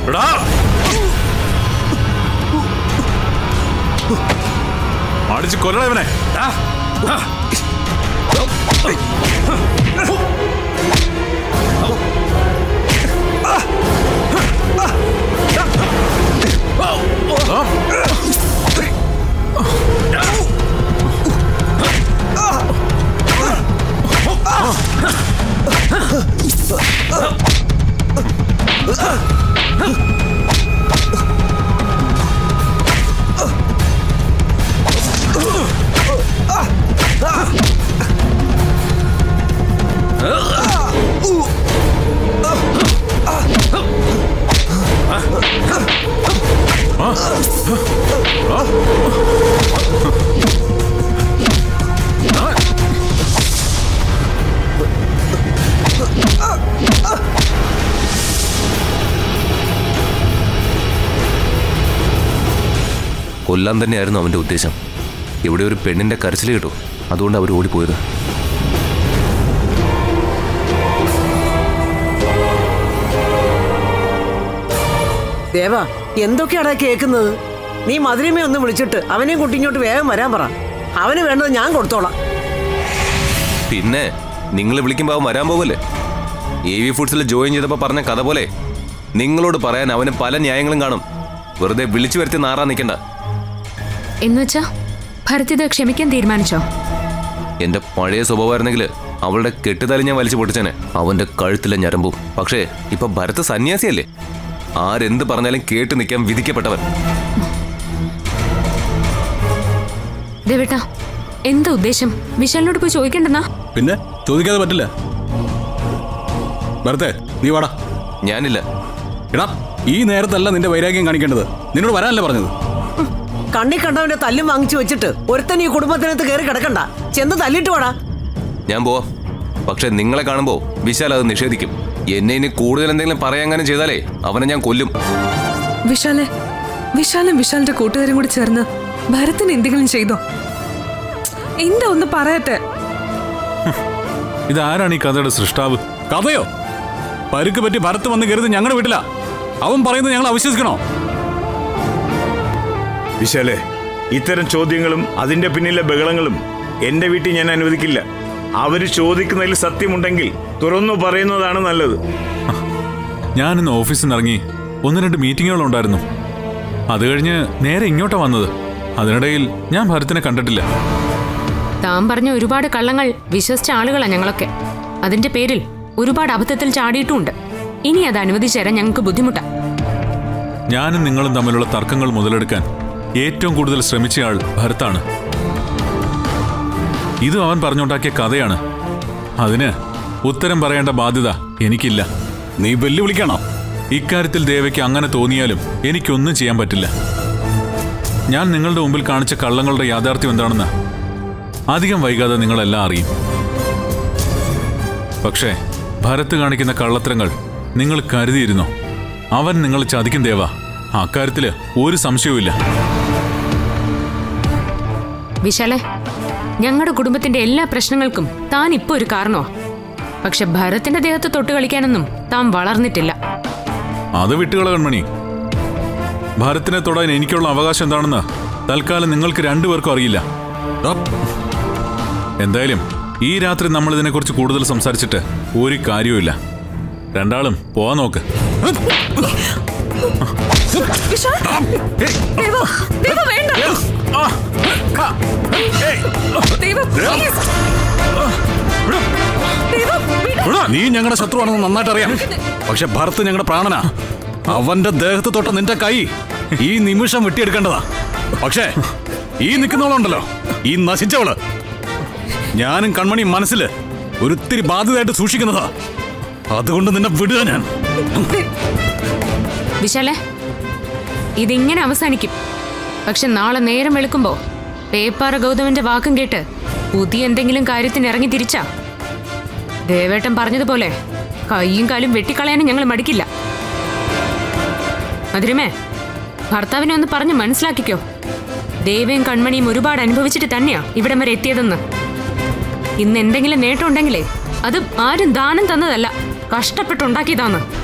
എടാ അടിച്ച് കൊല്ലണ ഇവനെ ആ. ആ. കൊല്ലാൻ തന്നെയായിരുന്നു അവന്റെ ഉദ്ദേശം ഇവിടെ ഒരു പെണ്ണിന്റെ കരച്ചിൽ കേട്ടു അതുകൊണ്ട് അവർ ഓടിപ്പോയത് ദേവ എന്തൊക്കെയാടാ കേൾക്കുന്നത് നീ മധുരമേ ഒന്ന് വിളിച്ചിട്ട് അവനെയും കുട്ടി ഇങ്ങോട്ട് വേഗം വരാൻ പറ അവന് വേണ്ടത് ഞാൻ കൊടുത്തോളാം പിന്നെ നിങ്ങൾ വിളിക്കുമ്പോൾ അവൻ വരാൻ പോകല്ലേ എ വി ഫുഡ്സിൽ ജോയിൻ ചെയ്തപ്പോൾ പറഞ്ഞ കഥ പോലെ നിങ്ങളോട് പറയാൻ അവന് പല ന്യായങ്ങളും കാണും വെറുതെ വിളിച്ചു വരുത്തി നാറാൻ നിൽക്കണ്ട എന്നുവെച്ചാ ഭരത് ഇത് ക്ഷമിക്കാൻ തീരുമാനിച്ചോ എന്റെ പഴയ സ്വഭാവമായിരുന്നെങ്കിൽ അവളുടെ കെട്ടുതലി ഞാൻ വലിച്ചു പൊട്ടിച്ചേനെ അവന്റെ കഴുത്തിലെ ഞരമ്പും പക്ഷേ ഇപ്പൊ ഭരത് സന്യാസിയല്ലേ ആരെന്ത് പറഞ്ഞാലും കേട്ട് നിൽക്കാൻ വിധിക്കപ്പെട്ടവൻ ദേവേട്ടാ എന്താ ഉദ്ദേശം വിശാലിനോട് പോയി ചോദിക്കണ്ടെന്നാ പിന്നെ ചോദിക്കാതെ പറ്റില്ല ഭരത്തെ നീ വാടാ ഞാനില്ല എടാ ഈ നേരത്തല്ല നിന്റെ വൈരാഗ്യം കാണിക്കേണ്ടത് നിന്നോട് വരാനല്ലേ പറഞ്ഞത് കണ്ണി കണ്ടവന്റെ തല്ലും വാങ്ങിച്ചു വെച്ചിട്ട് ഒരുത്തൻ ഈ കുടുംബത്തിനകത്ത് കയറി കിടക്കണ്ട ചെന്ന് തല്ലിട്ട് വാടാ ഞാൻ പോവാം പക്ഷെ നിങ്ങളെ കാണുമ്പോൾ വിശാൽ അത് നിഷേധിക്കും എന്നെ ഇനി കൂടുതൽ എന്തെങ്കിലും പറയാങ്ങാനും ചെയ്താലേ അവനെ ഞാൻ കൊല്ലും വിശാലെ വിശാലും വിശാലിന്റെ കൂട്ടുകാരും കൂടി ചേർന്ന് ഭരത്തിന് എന്തെങ്കിലും ചെയ്തോ എന്താ ഒന്ന് പറയട്ടെ ഇതാരാണ് ഈ കഥയുടെ സൃഷ്ടാവ് കഥയോ പരുക്ക് പറ്റി ഭരത്ത് വന്ന് കരുത് ഞങ്ങളുടെ വീട്ടിലാ അവൻ പറയുന്നത് ഞങ്ങൾ അവിശ്വസിക്കണോ വിശാലെ ഇത്തരം ചോദ്യങ്ങളും അതിന്റെ പിന്നിലെ ബഹളങ്ങളും എന്റെ വീട്ടിൽ ഞാൻ അനുവദിക്കില്ല അവര് ചോദിക്കുന്നതിൽ സത്യമുണ്ടെങ്കിൽ തുറന്നു പറയുന്നതാണ് നല്ലത് ഞാനിന്ന് ഓഫീസിൽ നിന്ന് ഇറങ്ങി ഒന്ന് രണ്ട് മീറ്റിങ്ങുകളുണ്ടായിരുന്നു അത് കഴിഞ്ഞ് നേരെ ഇങ്ങോട്ടാ വന്നത് അതിനിടയിൽ ഞാൻ ഭരത്തിനെ കണ്ടിട്ടില്ല താൻ പറഞ്ഞ ഒരുപാട് കള്ളങ്ങൾ വിശ്വസിച്ച ആളുകളാ ഞങ്ങളൊക്കെ അതിന്റെ പേരിൽ ഒരുപാട് അബദ്ധത്തിൽ ചാടിയിട്ടുമുണ്ട് ഇനി അത് അനുവദിച്ചു തരാൻ ഞങ്ങൾക്ക് ബുദ്ധിമുട്ടാ ഞാനും നിങ്ങളും തമ്മിലുള്ള തർക്കങ്ങൾ മുതലെടുക്കാൻ ഏറ്റവും കൂടുതൽ ശ്രമിച്ചയാൾ ഭരത്താണ് ഇതും അവൻ പറഞ്ഞുണ്ടാക്കിയ കഥയാണ് അതിന് ഉത്തരം പറയേണ്ട ബാധ്യത എനിക്കില്ല നീ വെല്ലുവിളിക്കണോ ഇക്കാര്യത്തിൽ ദേവയ്ക്ക് അങ്ങനെ തോന്നിയാലും എനിക്കൊന്നും ചെയ്യാൻ പറ്റില്ല ഞാൻ നിങ്ങളുടെ മുമ്പിൽ കാണിച്ച കള്ളങ്ങളുടെ യാഥാർത്ഥ്യം എന്താണെന്ന് അധികം വൈകാതെ നിങ്ങളെല്ലാം അറിയും പക്ഷേ ഭരത് കാണിക്കുന്ന കള്ളത്തരങ്ങൾ നിങ്ങൾ കരുതിയിരുന്നോ അവൻ നിങ്ങൾ ചതിക്കും ദേവ അക്കാര്യത്തില് ഒരു സംശയവുമില്ല വിശാലെ ഞങ്ങളുടെ കുടുംബത്തിന്റെ എല്ലാ പ്രശ്നങ്ങൾക്കും താൻ ഇപ്പൊ ഒരു കാരണോ പക്ഷെ ഭരത്തിന്റെ ദേഹത്ത് തൊട്ട് കളിക്കാനൊന്നും താൻ വളർന്നിട്ടില്ല അത് വിട്ടുകള കൺമണി ഭരത്തിനെ തൊടാൻ എനിക്കുള്ള അവകാശം എന്താണെന്ന് തൽക്കാലം നിങ്ങൾക്ക് രണ്ടുപേർക്കും അറിയില്ല ദാ, എന്തായാലും ഈ രാത്രി നമ്മൾ ഇതിനെക്കുറിച്ച് കൂടുതൽ സംസാരിച്ചിട്ട് ഒരു കാര്യവുമില്ല രണ്ടാളും പോവാൻ നോക്ക് വിശാൽ ദേവ ദേവ വേണ്ട ദേവ please. ദേവ, വിട്. നീ ഞങ്ങളുടെ ശത്രുവാണെന്ന് നന്നായിട്ട് അറിയാം പക്ഷെ ഭരത് ഞങ്ങളുടെ പ്രാണനാ അവന്റെ ദേഹത്ത് തൊട്ട നിന്റെ കൈ ഈ നിമിഷം വെട്ടിയെടുക്കേണ്ടതാ പക്ഷേ ഈ നിൽക്കുന്നവളുണ്ടല്ലോ ഈ നശിച്ചവള് ഞാനും കൺമണി മനസ്സില് ഒരിത്തിരി ബാധ്യതയായിട്ട് സൂക്ഷിക്കുന്നതാ അതുകൊണ്ട് നിന്നെ വിടുക ഞാൻ വിശാലെ ഇതിങ്ങനെ അവസാനിക്കും പക്ഷെ നാളെ നേരം വെളുക്കുമ്പോ പേപ്പാറ ഗൗതമന്റെ വാക്കും കേട്ട് പുതിയ എന്തെങ്കിലും കാര്യത്തിന് ഇറങ്ങി തിരിച്ചാ ദേവേട്ടൻ പറഞ്ഞതുപോലെ കൈയും കാലും വെട്ടിക്കളയാനും ഞങ്ങൾ മടിക്കില്ല മധുരമേ ഭർത്താവിനെ ഒന്ന് പറഞ്ഞ് മനസ്സിലാക്കിക്കോ ദേവയും കൺമണിയും ഒരുപാട് അനുഭവിച്ചിട്ട് തന്നെയാ ഇവിടം വരെ എത്തിയതെന്ന് ഇന്ന് എന്തെങ്കിലും നേട്ടം ഉണ്ടെങ്കിലേ അത് ആരും ദാനം തന്നതല്ല കഷ്ടപ്പെട്ടുണ്ടാക്കിയതാന്ന്